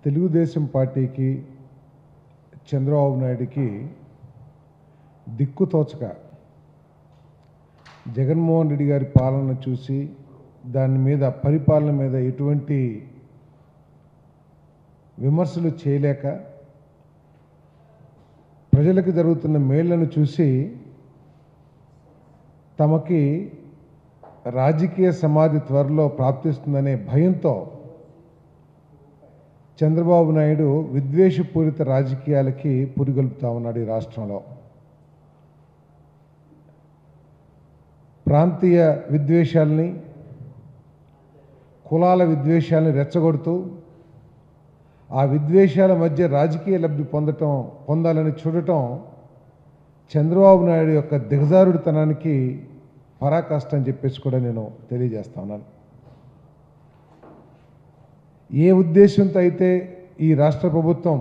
తెలుగుదేశం పార్టీకి చంద్రబాబు నాయుడికి దిక్కు తోచక జగన్మోహన్ రెడ్డి గారి పాలన చూసి దాని మీద పరిపాలన మీద ఎటువంటి విమర్శలు చేయలేక ప్రజలకు జరుగుతున్న మేళ్లను చూసి తమకి రాజకీయ సమాధి త్వరలో ప్రాప్తిస్తుందనే భయంతో చంద్రబాబు నాయుడు విద్వేషపూరిత రాజకీయాలకి పురిగొల్పుతా ఉన్నాడు ఈ రాష్ట్రంలో ప్రాంతీయ విద్వేషాలని కులాల విద్వేషాలని రెచ్చగొడుతూ ఆ విద్వేషాల మధ్య రాజకీయ లబ్ధి పొందటం పొందాలని చూడటం చంద్రబాబు నాయుడు యొక్క దిగజారుడితనానికి పరాకాష్ట అని చెప్పేసి కూడా నేను తెలియజేస్తా ఉన్నాను ఏ ఉద్దేశంతో అయితే ఈ రాష్ట్ర ప్రభుత్వం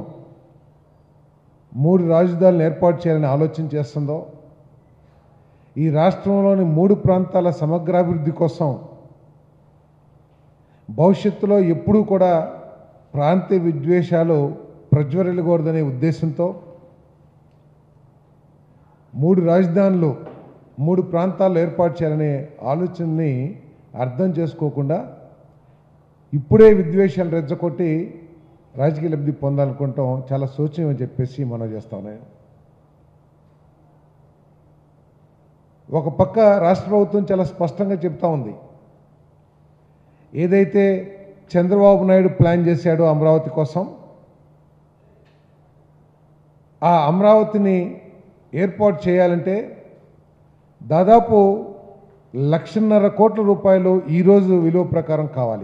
మూడు రాజధానులు ఏర్పాటు చేయాలని ఆలోచన చేస్తుందో ఈ రాష్ట్రంలోని మూడు ప్రాంతాల సమగ్రాభివృద్ధి కోసం భవిష్యత్తులో ఎప్పుడూ కూడా ప్రాంతీయ విద్వేషాలు ప్రజ్వరిల్లకూడదనే ఉద్దేశంతో మూడు రాజధానులు మూడు ప్రాంతాల్లో ఏర్పాటు చేయాలనే ఆలోచనని అర్థం చేసుకోకుండా ఇప్పుడే విద్వేషాలు రెచ్చగొట్టి రాజకీయ లబ్ధి పొందాలనుకుంటాం చాలా శోచనీయం అని చెప్పేసి మనం చేస్తాం నేను ఒక పక్క రాష్ట్ర ప్రభుత్వం చాలా స్పష్టంగా చెప్తా ఉంది ఏదైతే చంద్రబాబు నాయుడు ప్లాన్ చేశాడో అమరావతి కోసం ఆ అమరావతిని ఏర్పాటు చేయాలంటే దాదాపు లక్షన్నర కోట్ల రూపాయలు ఈరోజు విలువ ప్రకారం కావాలి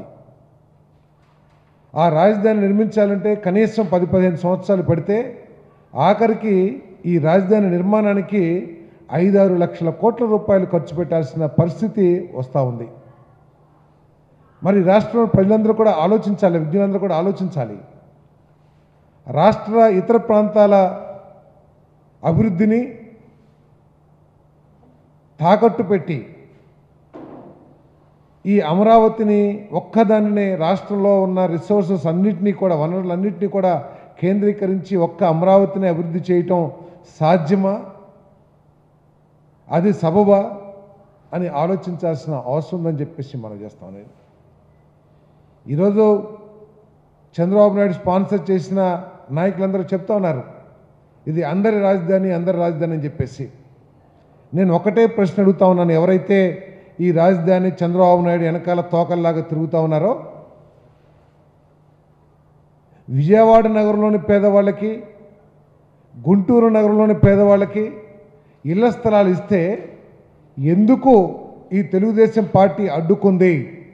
ఆ రాజధాని నిర్మించాలంటే కనీసం పది పదిహేను సంవత్సరాలు పడితే ఆఖరికి ఈ రాజధాని నిర్మాణానికి ఐదారు లక్షల కోట్ల రూపాయలు ఖర్చు పెట్టాల్సిన పరిస్థితి వస్తూ ఉంది మరి రాష్ట్రంలో ప్రజలందరూ కూడా ఆలోచించాలి విద్యులందరూ కూడా ఆలోచించాలి రాష్ట్ర ఇతర ప్రాంతాల అభివృద్ధిని తాకట్టు పెట్టి ఈ అమరావతిని ఒక్కదానినే రాష్ట్రంలో ఉన్న రిసోర్సెస్ అన్నింటినీ కూడా వనరులన్నింటినీ కూడా కేంద్రీకరించి ఒక్క అమరావతిని అభివృద్ధి చేయటం సాధ్యమా అది సబబా అని ఆలోచించాల్సిన అవసరం ఉందని చెప్పేసి మనం చేస్తాం నేను ఈరోజు చంద్రబాబు నాయుడు స్పాన్సర్ చేసిన నాయకులందరూ చెప్తా ఉన్నారు ఇది అందరి రాజధాని అందరి రాజధాని అని చెప్పేసి నేను ఒకటే ప్రశ్న అడుగుతా ఉన్నాను ఎవరైతే ఈ రాజధాని చంద్రబాబు నాయుడు వెనకాల తోకల్లాగా తిరుగుతూ ఉన్నారో విజయవాడ నగరంలోని పేదవాళ్ళకి గుంటూరు నగరంలోని పేదవాళ్ళకి ఇళ్ల స్థలాలు ఇస్తే ఎందుకు ఈ తెలుగుదేశం పార్టీ అడ్డుకుంది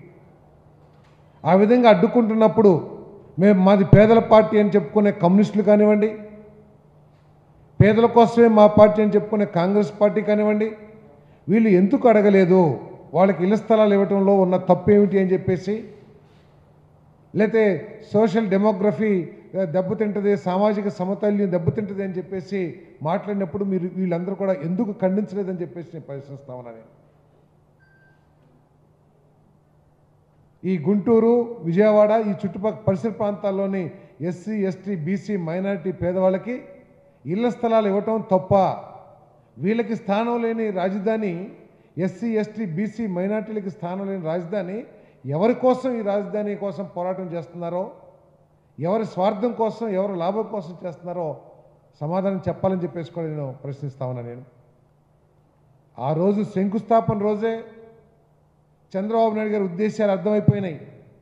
ఆ విధంగా అడ్డుకుంటున్నప్పుడు మేము మాది పేదల పార్టీ అని చెప్పుకునే కమ్యూనిస్టులు కానివ్వండి పేదల కోసమే మా పార్టీ అని చెప్పుకునే కాంగ్రెస్ పార్టీ కానివ్వండి వీళ్ళు ఎందుకు అడగలేదు వాళ్ళకి ఇళ్ల స్థలాలు ఇవ్వటంలో ఉన్న తప్పు ఏమిటి అని చెప్పేసి లేతే సోషల్ డెమోగ్రఫీ దెబ్బతింటది సామాజిక సమతుల్యం దెబ్బతింటది అని చెప్పేసి మాట్లాడినప్పుడు మీరు వీళ్ళందరూ కూడా ఎందుకు ఖండించలేదని చెప్పేసి నేను ప్రశ్నిస్తా ఉన్నాను నేను. ఈ గుంటూరు విజయవాడ ఈ చుట్టుపక్కల పరిసర ప్రాంతాల్లోని ఎస్సీ ఎస్టీ బీసీ మైనారిటీ పేదవాళ్ళకి ఇళ్ల స్థలాలు ఇవ్వటం తప్ప వీళ్ళకి స్థానం లేని రాజధాని ఎస్సీ ఎస్టీ బీసీ మైనార్టీలకి స్థానం లేని రాజధాని ఎవరి కోసం ఈ రాజధాని కోసం పోరాటం చేస్తున్నారో ఎవరి స్వార్థం కోసం ఎవరి లాభం కోసం చేస్తున్నారో సమాధానం చెప్పాలని చెప్పేసి కూడా నేను ప్రశ్నిస్తా ఉన్నా నేను ఆ రోజు శంకుస్థాపన రోజే చంద్రబాబు నాయుడు గారి ఉద్దేశాలు అర్థమైపోయినాయి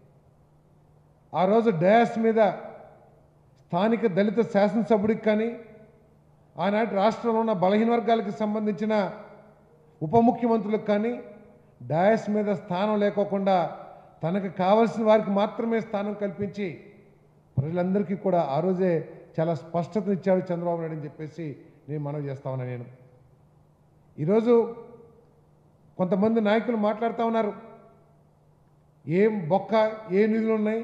ఆ రోజు డయాస్ మీద స్థానిక దళిత శాసనసభ్యుడికి కానీ ఆనాటి రాష్ట్రంలో ఉన్న బలహీన వర్గాలకు సంబంధించిన ఉప ముఖ్యమంత్రులకు కానీ డయాస్ మీద స్థానం లేకోకుండా తనకు కావలసిన వారికి మాత్రమే స్థానం కల్పించి ప్రజలందరికీ కూడా ఆ రోజే చాలా స్పష్టతనిచ్చాడు చంద్రబాబు నాయుడు అని చెప్పేసి నేను మనవి చేస్తా ఉన్నా నేను ఈరోజు కొంతమంది నాయకులు మాట్లాడుతూ ఉన్నారు ఏం బొక్క ఏ నిధులు ఉన్నాయి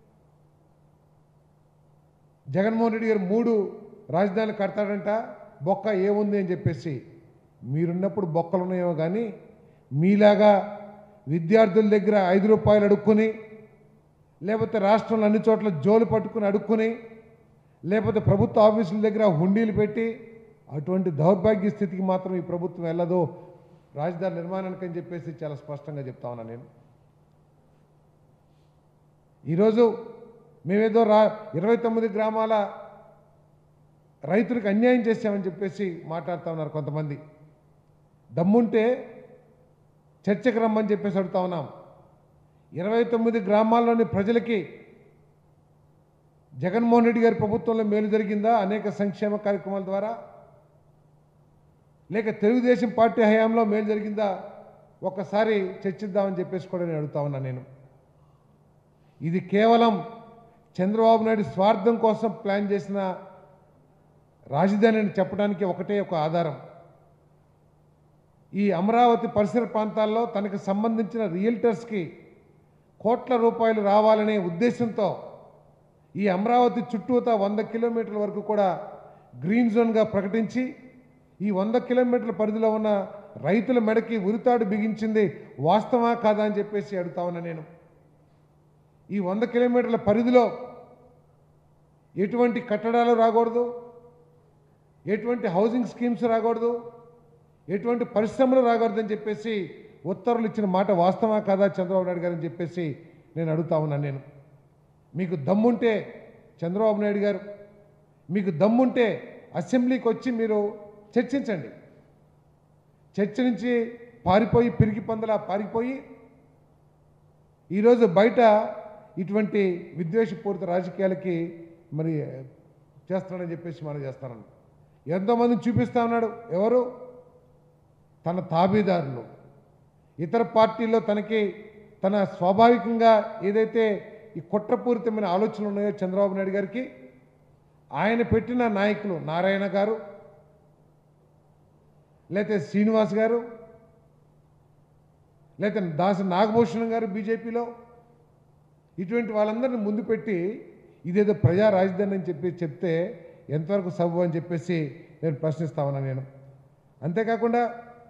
జగన్మోహన్ రెడ్డి గారు మూడు రాజధానులు కడతాడంట బొక్క ఏముంది అని చెప్పేసి మీరున్నప్పుడు బొక్కలు ఉన్నాయేమో కానీ మీలాగా విద్యార్థుల దగ్గర ఐదు రూపాయలు అడుక్కొని లేకపోతే రాష్ట్రంలో అన్ని చోట్ల జోలు పట్టుకుని అడుక్కుని లేకపోతే ప్రభుత్వ ఆఫీసుల దగ్గర హుండీలు పెట్టి అటువంటి దౌర్భాగ్య స్థితికి మాత్రం ఈ ప్రభుత్వం వెళ్ళదు రాజధాని నిర్మాణానికి అని చెప్పేసి చాలా స్పష్టంగా చెప్తా ఉన్నా నేను ఈరోజు మేమేదో రా ఇరవై తొమ్మిది గ్రామాల రైతులకు అన్యాయం చేశామని చెప్పేసి మాట్లాడుతూ ఉన్నారు కొంతమంది దమ్ముంటే చర్చకు రమ్మని చెప్పేసి అడుగుతా ఉన్నాం ఇరవై తొమ్మిది గ్రామాల్లోని ప్రజలకి జగన్మోహన్ రెడ్డి గారి ప్రభుత్వంలో మేలు జరిగిందా అనేక సంక్షేమ కార్యక్రమాల ద్వారా లేక తెలుగుదేశం పార్టీ హయాంలో మేలు జరిగిందా ఒక్కసారి చర్చిద్దామని చెప్పేసి కూడా నేను అడుగుతా ఉన్నా నేను ఇది కేవలం చంద్రబాబు నాయుడు స్వార్థం కోసం ప్లాన్ చేసిన రాజధాని అని చెప్పడానికి ఒకటే ఒక ఆధారం ఈ అమరావతి పరిసర ప్రాంతాల్లో తనకు సంబంధించిన రియల్టర్స్కి కోట్ల రూపాయలు రావాలనే ఉద్దేశంతో ఈ అమరావతి చుట్టూతా వంద కిలోమీటర్ల వరకు కూడా గ్రీన్ జోన్గా ప్రకటించి ఈ వంద కిలోమీటర్ల పరిధిలో ఉన్న రైతుల మెడకి ఉరితాడు బిగించింది వాస్తవా కాదా అని చెప్పేసి అడుగుతా ఉన్నా నేను ఈ వంద కిలోమీటర్ల పరిధిలో ఎటువంటి కట్టడాలు రాకూడదు ఎటువంటి హౌసింగ్ స్కీమ్స్ రాకూడదు ఎటువంటి పరిశ్రమలు రాకూడదని చెప్పేసి ఉత్తర్వులు ఇచ్చిన మాట వాస్తవా కాదా చంద్రబాబు నాయుడు గారు అని చెప్పేసి నేను అడుగుతా ఉన్నాను నేను మీకు దమ్ముంటే చంద్రబాబు నాయుడు గారు మీకు దమ్ముంటే అసెంబ్లీకి వచ్చి మీరు చర్చించండి చర్చ నుంచి పారిపోయి పిరికి పందలా పారిపోయి ఈరోజు బయట ఇటువంటి విద్వేషపూరిత రాజకీయాలకి మరి చేస్తున్నాడని చెప్పేసి మనం చేస్తానని ఎంతోమందిని చూపిస్తా ఉన్నాడు ఎవరు తన తాబేదారులు ఇతర పార్టీల్లో తనకి తన స్వాభావికంగా ఏదైతే ఈ కుట్రపూరితమైన ఆలోచనలు ఉన్నాయో చంద్రబాబు నాయుడు గారికి ఆయన పెట్టిన నాయకులు నారాయణ గారు లేకపోతే శ్రీనివాస్ గారు లేకపోతే దాస నాగభూషణం గారు బీజేపీలో ఇటువంటి వాళ్ళందరిని ముందు పెట్టి ఇదేదో ప్రజా రాజధాని అని చెప్పి చెప్తే ఎంతవరకు సబు అని చెప్పేసి నేను ప్రశ్నిస్తా ఉన్నా నేను అంతేకాకుండా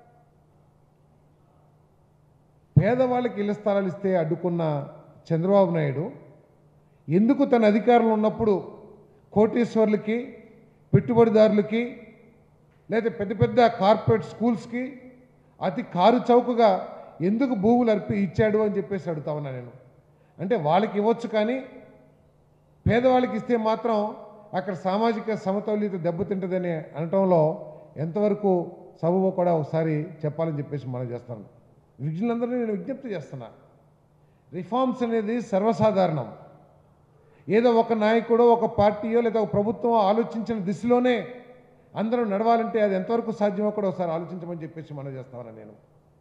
పేదవాళ్ళకి ఇళ్ల స్థలాలు ఇస్తే అడ్డుకున్న చంద్రబాబు నాయుడు ఎందుకు తన అధికారంలో ఉన్నప్పుడు కోటేశ్వర్లకి పెట్టుబడిదారులకి లేదా పెద్ద పెద్ద కార్పొరేట్ స్కూల్స్కి అతి కారు చౌకగా ఎందుకు భూములు అర్పి ఇచ్చాడు అని చెప్పేసి అడుగుతా ఉన్నా నేను అంటే వాళ్ళకి ఇవ్వచ్చు కానీ పేదవాళ్ళకి ఇస్తే మాత్రం అక్కడ సామాజిక సమతౌల్యత దెబ్బతింటుందని అనటంలో ఎంతవరకు సబబో కూడా ఒకసారి చెప్పాలని చెప్పేసి మనం చేస్తాను విజ్ఞులందరినీ నేను విజ్ఞప్తి చేస్తున్నా రిఫార్మ్స్ అనేది సర్వసాధారణం ఏదో ఒక నాయకుడో ఒక పార్టీయో లేదా ఒక ప్రభుత్వం ఆలోచించిన దిశలోనే అందరూ నడవాలంటే అది ఎంతవరకు సాధ్యమో కూడా ఒకసారి ఆలోచించమని చెప్పేసి మనం చేస్తామని నేను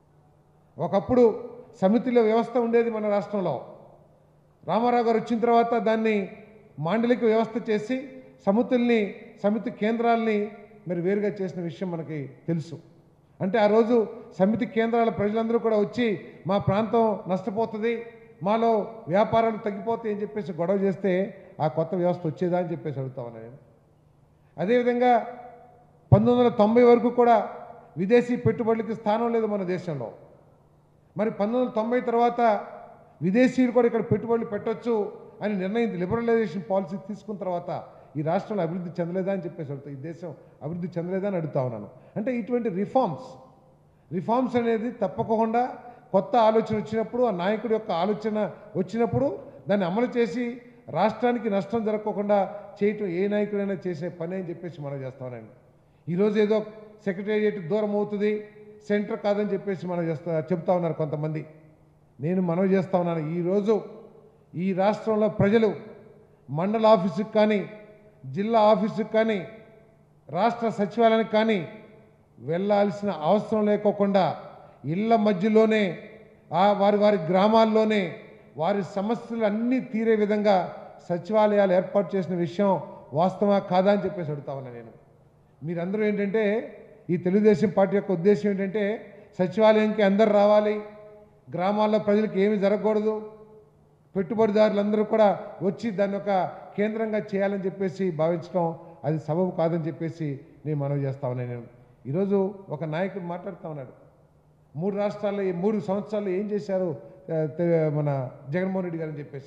ఒకప్పుడు సమితిలో వ్యవస్థ ఉండేది మన రాష్ట్రంలో రామారావు గారు వచ్చిన తర్వాత దాన్ని మాండలిక వ్యవస్థ చేసి సమితుల్ని సమితి కేంద్రాల్ని మరి వేరుగా చేసిన విషయం మనకి తెలుసు అంటే ఆ రోజు సమితి కేంద్రాల ప్రజలందరూ కూడా వచ్చి మా ప్రాంతం నష్టపోతుంది మాలో వ్యాపారాలు తగ్గిపోతాయి అని చెప్పేసి గొడవ చేస్తే ఆ కొత్త వ్యవస్థ వచ్చేదా అని చెప్పేసి అడుగుతా ఉన్నాను నేను అదేవిధంగా పంతొమ్మిది వందల తొంభై వరకు కూడా విదేశీ పెట్టుబడులకి స్థానం లేదు మన దేశంలో మరి పంతొమ్మిది వందల తొంభై తర్వాత విదేశీయులు కూడా ఇక్కడ పెట్టుబడులు పెట్టొచ్చు అని నిర్ణయం లిబరలైజేషన్ పాలసీ తీసుకున్న తర్వాత ఈ రాష్ట్రంలో అభివృద్ధి చెందలేదా అని చెప్పేసి అడుగుతా ఈ దేశం అభివృద్ధి చెందలేదా అని అడుగుతా ఉన్నాను అంటే ఇటువంటి రిఫార్మ్స్ రిఫార్మ్స్ అనేది తప్పకుండా కొత్త ఆలోచన వచ్చినప్పుడు ఆ నాయకుడి యొక్క ఆలోచన వచ్చినప్పుడు దాన్ని అమలు చేసి రాష్ట్రానికి నష్టం జరగకుండా చేయటం ఏ నాయకుడైనా చేసే పని అని చెప్పేసి మనం చేస్తామనండి ఈరోజు ఏదో సెక్రటేరియట్ దూరం అవుతుంది సెంటర్ కాదని చెప్పేసి మనం చేస్తా చెప్తా ఉన్నారు కొంతమంది నేను మనవి చేస్తా ఉన్నాను ఈరోజు ఈ రాష్ట్రంలో ప్రజలు మండల ఆఫీసుకి కానీ జిల్లా ఆఫీసుకి కానీ రాష్ట్ర సచివాలయానికి కానీ వెళ్ళాల్సిన అవసరం లేకోకుండా ఇళ్ళ మధ్యలోనే ఆ వారి వారి గ్రామాల్లోనే వారి సమస్యలు అన్నీ తీరే విధంగా సచివాలయాలు ఏర్పాటు చేసిన విషయం వాస్తవా కాదా అని చెప్పేసి అడుగుతా ఉన్నా నేను మీరందరూ ఏంటంటే ఈ తెలుగుదేశం పార్టీ యొక్క ఉద్దేశం ఏంటంటే సచివాలయంకి అందరు రావాలి గ్రామాల్లో ప్రజలకు ఏమి జరగకూడదు పెట్టుబడిదారులందరూ కూడా వచ్చి దాన్ని ఒక కేంద్రంగా చేయాలని చెప్పేసి భావించడం అది సబబు కాదని చెప్పేసి నేను మనవి చేస్తా ఉన్నాను నేను ఈరోజు ఒక నాయకుడు మాట్లాడుతూ ఉన్నాడు మూడు రాష్ట్రాల్లో ఈ మూడు సంవత్సరాల్లో ఏం చేశారు ఆ, తె- మన జగన్మోహన్ రెడ్డి గారు అని చెప్పేసి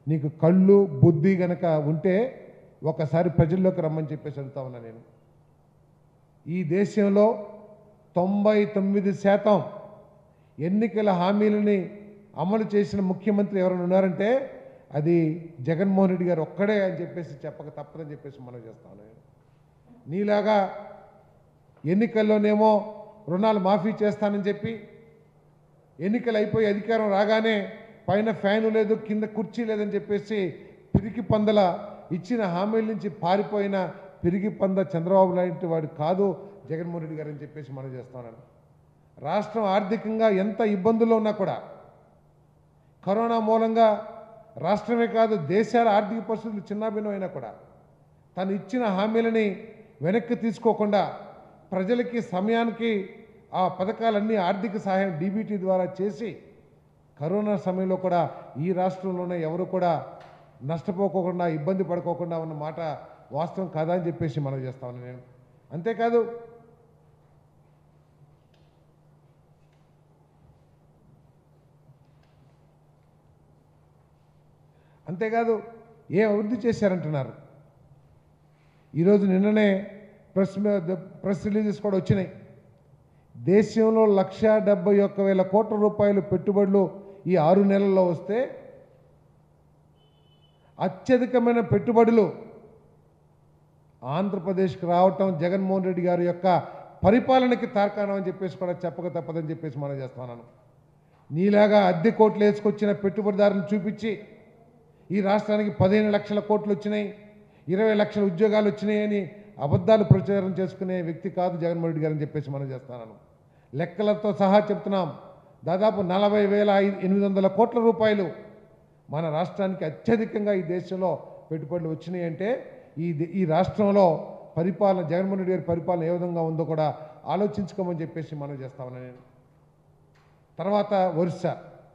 నీకు కళ్ళు బుద్ధి గనక ఉంటే ఒకసారి ప్రజల్లోకి రమ్మని చెప్పేసి అడుగుతా ఉన్నా నేను ఈ దేశంలో తొంభై తొమ్మిది శాతం ఎన్నికల హామీలని అమలు చేసిన ముఖ్యమంత్రి ఎవరైనా ఉన్నారంటే అది జగన్మోహన్ రెడ్డి గారు ఒక్కడే అని చెప్పేసి చెప్పక తప్పదని చెప్పేసి మనం చేస్తాను నేను నీలాగా ఎన్నికల్లోనేమో రుణాలు మాఫీ చేస్తానని చెప్పి ఎన్నికలు అయిపోయి అధికారం రాగానే పైన ఫ్యాను లేదు కింద కుర్చీ లేదని చెప్పేసి పిరికి పందల ఇచ్చిన హామీల నుంచి పారిపోయిన పిరిగి పంద చంద్రబాబు లాంటి వాడు కాదు జగన్మోహన్ రెడ్డి గారు అని చెప్పేసి మనం చేస్తున్నాను రాష్ట్రం ఆర్థికంగా ఎంత ఇబ్బందుల్లో ఉన్నా కూడా కరోనా మూలంగా రాష్ట్రమే కాదు దేశాల ఆర్థిక పరిస్థితులు చిన్నాభిన్నమైనా కూడా తను ఇచ్చిన హామీలని వెనక్కి తీసుకోకుండా ప్రజలకి సమయానికి ఆ పథకాలన్నీ ఆర్థిక సహాయం డీబీటీ ద్వారా చేసి కరోనా సమయంలో కూడా ఈ రాష్ట్రంలోనే ఎవరు కూడా నష్టపోకోకుండా ఇబ్బంది పడుకోకుండా ఉన్న మాట వాస్తవం కాదా అని చెప్పేసి మనం చేస్తాను నేను అంతేకాదు అంతేకాదు ఏ అభివృద్ధి చేశారంటున్నారు ఈరోజు నిన్ననే ప్రెస్ మీ- ప్రెస్ రిలీజెస్ కూడా వచ్చినాయి దేశంలో లక్ష డెబ్బై ఒక్క వేల కోట్ల రూపాయలు పెట్టుబడులు ఈ ఆరు నెలల్లో వస్తే అత్యధికమైన పెట్టుబడులు ఆంధ్రప్రదేశ్కి రావటం జగన్మోహన్ రెడ్డి గారి యొక్క పరిపాలనకి తార్కాణం అని చెప్పేసి కూడా చెప్పక తప్పదని చెప్పేసి మనం చేస్తున్నాను నీలాగా అద్దె కోట్లు వేసుకొచ్చిన పెట్టుబడిదారులను చూపించి ఈ రాష్ట్రానికి పదిహేను లక్షల కోట్లు వచ్చినాయి ఇరవై లక్షల ఉద్యోగాలు వచ్చినాయి అని అబద్ధాలు ప్రచారం చేసుకునే వ్యక్తి కాదు జగన్మోహన్ రెడ్డి గారు అని చెప్పేసి మనం చేస్తున్నాను లెక్కలతో సహా చెప్తున్నాం దాదాపు నలభై వేల ఐ- ఎనిమిది వందల కోట్ల రూపాయలు మన రాష్ట్రానికి అత్యధికంగా ఈ దేశంలో పెట్టుబడులు వచ్చినాయి అంటే ఈ దే- ఈ రాష్ట్రంలో పరిపాలన జగన్మోహన్ రెడ్డి గారి పరిపాలన ఏ విధంగా ఉందో కూడా ఆలోచించుకోమని చెప్పేసి మనం చేస్తామని నేను తర్వాత ఒరిస్సా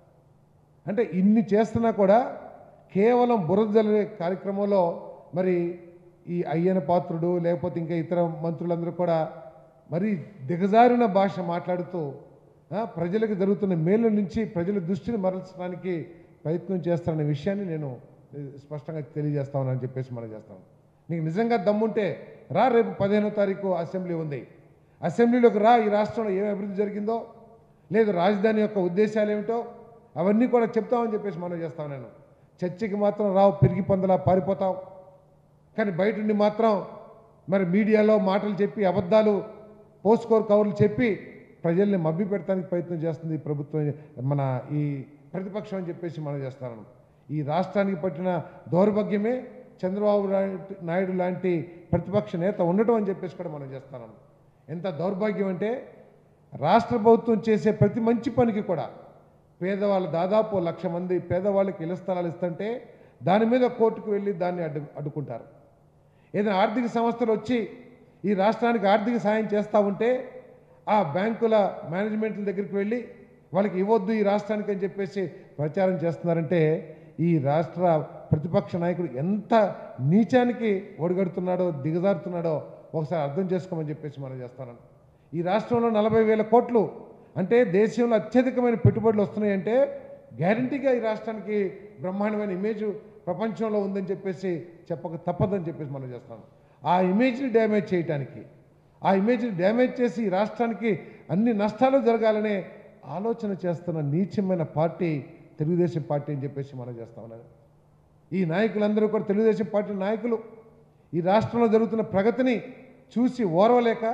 అంటే ఇన్ని చేస్తున్నా కూడా కేవలం బురద జల్లే కార్యక్రమంలో మరి ఈ అయ్యన పాత్రుడు లేకపోతే ఇంకా ఇతర మంత్రులందరూ కూడా మరి దిగజారిన భాష మాట్లాడుతూ ఆ, ప్రజలకు జరుగుతున్న మేలు నుంచి ప్రజల దృష్టిని మరల్చడానికి ప్రయత్నం చేస్తారనే విషయాన్ని నేను ఏ, స్పష్టంగా తెలియజేస్తామని చెప్పేసి మనం చేస్తాం నీకు నిజంగా దమ్ముంటే రా రేపు పదిహేనో తారీఖు అసెంబ్లీ ఉంది అసెంబ్లీలోకి రా ఈ రాష్ట్రంలో ఏం అభివృద్ధి జరిగిందో లేదు రాజధాని యొక్క ఉద్దేశాలు ఏమిటో అవన్నీ కూడా చెప్తామని చెప్పేసి మనం చేస్తాం నేను చర్చకి మాత్రం రావు పెరిగి పొందలా పారిపోతావు కానీ బయట నుండి మాత్రం మరి మీడియాలో మాటలు చెప్పి అబద్ధాలు పోస్కోర్ కవర్లు చెప్పి ప్రజల్ని మభ్య పెడతానికి ప్రయత్నం చేస్తుంది ఈ ప్రభుత్వం మన ఈ ప్రతిపక్షం అని చెప్పేసి మనం చేస్తాను ఈ రాష్ట్రానికి పట్టిన దౌర్భాగ్యమే చంద్రబాబు లాంటి నాయుడు లాంటి ప్రతిపక్ష నేత ఉండటం అని చెప్పేసి కూడా మనం చేస్తాను ఎంత దౌర్భాగ్యం అంటే రాష్ట్ర ప్రభుత్వం చేసే ప్రతి మంచి పనికి కూడా పేదవాళ్ళు దాదాపు లక్ష మంది పేదవాళ్ళకి ఇళ్ల స్థలాలు ఇస్తుంటే దాని మీద కోర్టుకు వెళ్ళి దాన్ని అడ్డు అడ్డుకుంటారు ఏదైనా ఆర్థిక సంస్థలు వచ్చి ఈ రాష్ట్రానికి ఆర్థిక సాయం చేస్తూ ఉంటే ఆ బ్యాంకుల మేనేజ్మెంట్ల దగ్గరికి వెళ్ళి వాళ్ళకి ఇవ్వద్దు ఈ రాష్ట్రానికి అని చెప్పేసి ప్రచారం చేస్తున్నారంటే ఈ రాష్ట్ర ప్రతిపక్ష నాయకుడు ఎంత నీచానికి ఒడిగడుతున్నాడో దిగజారుతున్నాడో ఒకసారి అర్థం చేసుకోమని చెప్పేసి మనం చేస్తాను ఈ రాష్ట్రంలో నలభై వేల కోట్లు అంటే దేశంలో అత్యధికమైన పెట్టుబడులు వస్తున్నాయంటే గ్యారంటీగా ఈ రాష్ట్రానికి బ్రహ్మాండమైన ఇమేజ్ ప్రపంచంలో ఉందని చెప్పేసి చెప్పక తప్పదని చెప్పేసి మనం చేస్తాం ఆ ఇమేజ్ని డ్యామేజ్ చేయటానికి ఆ ఇమేజ్ని డ్యామేజ్ చేసి ఈ రాష్ట్రానికి అన్ని నష్టాలు జరగాలనే ఆలోచన చేస్తున్న నీచమైన పార్టీ తెలుగుదేశం పార్టీ అని చెప్పేసి మనం చేస్తా ఉన్నాను ఈ నాయకులందరూ కూడా తెలుగుదేశం పార్టీ నాయకులు ఈ రాష్ట్రంలో జరుగుతున్న ప్రగతిని చూసి ఓర్వలేక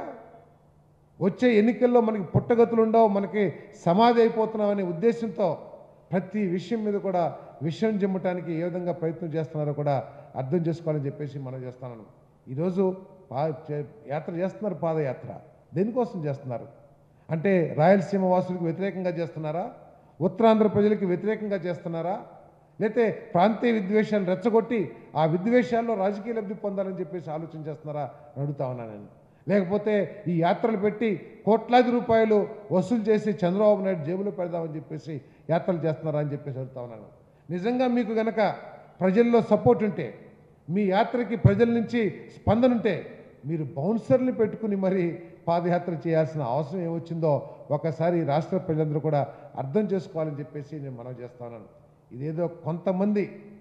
వచ్చే ఎన్నికల్లో మనకి పుట్టగతులు ఉండవు మనకి సమాధి అయిపోతున్నాం అనే ఉద్దేశంతో ప్రతి విషయం మీద కూడా విషయం జమ్మటానికి ఏ విధంగా ప్రయత్నం చేస్తున్నారో కూడా అర్థం చేసుకోవాలని చెప్పేసి మనం చేస్తున్నాను ఈరోజు పా చే- యాత్ర చేస్తున్నారు పాదయాత్ర దేనికోసం చేస్తున్నారు అంటే రాయలసీమ వాసులకు వ్యతిరేకంగా చేస్తున్నారా ఉత్తరాంధ్ర ప్రజలకు వ్యతిరేకంగా చేస్తున్నారా లేతే ప్రాంతీయ విద్వేషాలు రెచ్చగొట్టి ఆ విద్వేషాల్లో రాజకీయ లబ్ధి పొందాలని చెప్పేసి ఆలోచన చేస్తున్నారా అని అడుగుతా ఉన్నాను నేను లేకపోతే ఈ యాత్రలు పెట్టి కోట్లాది రూపాయలు వసూలు చేసి చంద్రబాబు నాయుడు జేబులో పెడదామని చెప్పేసి యాత్రలు చేస్తున్నారా అని చెప్పేసి అడుగుతా ఉన్నాను నిజంగా మీకు గనక ప్రజల్లో సపోర్ట్ ఉంటే మీ యాత్రకి ప్రజల నుంచి స్పందన ఉంటే మీరు బౌన్సర్ని పెట్టుకుని మరి పాదయాత్ర చేయాల్సిన అవసరం ఏమొచ్చిందో ఒకసారి ఈ రాష్ట్ర ప్రజలందరూ కూడా అర్థం చేసుకోవాలని చెప్పేసి నేను మనం చేస్తున్నాను ఇదేదో కొంతమంది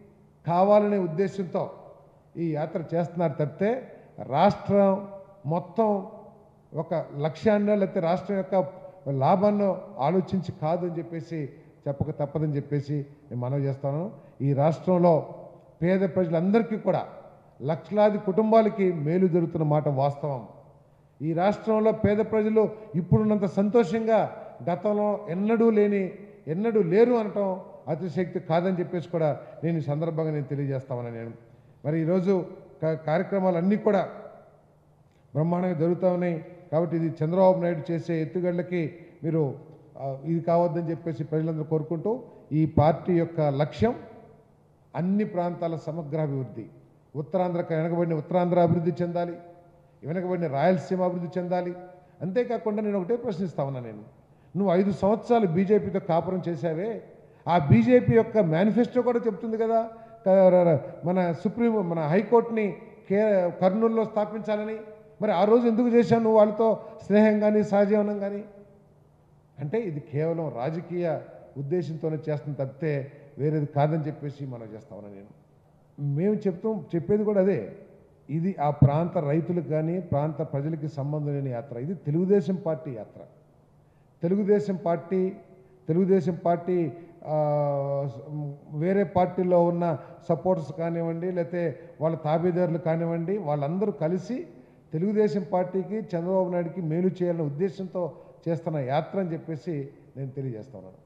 కావాలనే ఉద్దేశంతో ఈ యాత్ర చేస్తున్నారు తప్పితే రాష్ట్రం మొత్తం ఒక లక్ష్యాన్నో లేకపోతే రాష్ట్రం యొక్క లాభాన్నో ఆలోచించి కాదు అని చెప్పేసి చెప్పక తప్పదని చెప్పేసి నేను మనవి చేస్తాను ఈ రాష్ట్రంలో పేద ప్రజలందరికీ కూడా లక్షలాది కుటుంబాలకి మేలు జరుగుతున్న మాట వాస్తవం ఈ రాష్ట్రంలో పేద ప్రజలు ఇప్పుడున్నంత సంతోషంగా గతంలో ఎన్నడూ లేని ఎన్నడూ లేరు అనటం అతిశక్తి కాదని చెప్పేసి కూడా నేను ఈ సందర్భంగా నేను తెలియజేస్తామని నేను మరి ఈరోజు కా- కార్యక్రమాలన్నీ కూడా బ్రహ్మాండంగా జరుగుతూ ఉన్నాయి కాబట్టి ఇది చంద్రబాబు నాయుడు చేసే ఎత్తుగడలకి మీరు ఆ, ఇది కావద్దని చెప్పేసి ప్రజలందరూ కోరుకుంటూ ఈ పార్టీ యొక్క లక్ష్యం అన్ని ప్రాంతాల సమగ్రాభివృద్ధి ఉత్తరాంధ్ర వెనకబడిన ఉత్తరాంధ్ర అభివృద్ధి చెందాలి వెనకబడిన రాయలసీమ అభివృద్ధి చెందాలి అంతేకాకుండా నేను ఒకటే ప్రశ్నిస్తా ఉన్నా నేను నువ్వు ఐదు సంవత్సరాలు బీజేపీతో కాపురం చేశావే ఆ బీజేపీ యొక్క మేనిఫెస్టో కూడా చెప్తుంది కదా క- ర- ర- మన సుప్రీం మన హైకోర్టుని కే కర్నూలులో స్థాపించాలని మరి ఆ రోజు ఎందుకు చేశావు నువ్వు వాళ్ళతో స్నేహం కానీ సహజీవనం కానీ అంటే ఇది కేవలం రాజకీయ ఉద్దేశంతోనే చేస్తుంది తప్పితే వేరేది కాదని చెప్పేసి మనం చేస్తామని నేను మేము చెప్తాం చెప్పేది కూడా అదే ఇది ఆ ప్రాంత రైతులకు కానీ ప్రాంత ప్రజలకి సంబంధం లేని యాత్ర ఇది తెలుగుదేశం పార్టీ యాత్ర తెలుగుదేశం పార్టీ తెలుగుదేశం పార్టీ ఆ, వేరే పార్టీలో ఉన్న సపోర్టర్స్ కానివ్వండి లేకపోతే వాళ్ళ తాబేదారులు కానివ్వండి వాళ్ళందరూ కలిసి తెలుగుదేశం పార్టీకి చంద్రబాబు నాయుడికి మేలు చేయాలనే ఉద్దేశంతో చేస్తున్న యాత్ర అని చెప్పేసి నేను తెలియజేస్తున్నాను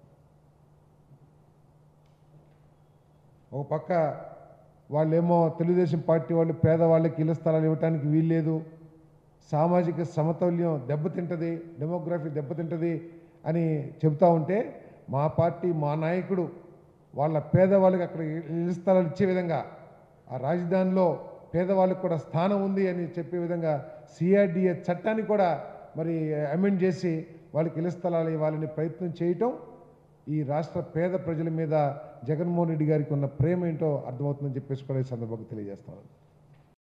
ఒక పక్క వాళ్ళేమో తెలుగుదేశం పార్టీ వాళ్ళు పేదవాళ్ళకి ఇళ్ల స్థలాలు ఇవ్వటానికి వీల్లేదు సామాజిక సమతౌల్యం దెబ్బతింటది డెమోగ్రఫీ దెబ్బతింటది అని చెబుతా ఉంటే మా పార్టీ మా నాయకుడు వాళ్ళ పేదవాళ్ళకి అక్కడ ఇళ్ల స్థలాలు ఇచ్చే విధంగా ఆ రాజధానిలో పేదవాళ్ళకి కూడా స్థానం ఉంది అని చెప్పే విధంగా సిఆర్డిఏ చట్టాన్ని కూడా మరి అమెండ్ చేసి వాళ్ళకి ఇళ్ల స్థలాలు ఇవ్వాలని ప్రయత్నం చేయటం ఈ రాష్ట్ర పేద ప్రజల మీద జగన్మోహన్ రెడ్డి గారికి ఉన్న ప్రేమ ఏంటో అర్థమవుతుందని చెప్పేసి కూడా ఈ సందర్భంగా తెలియజేస్తాను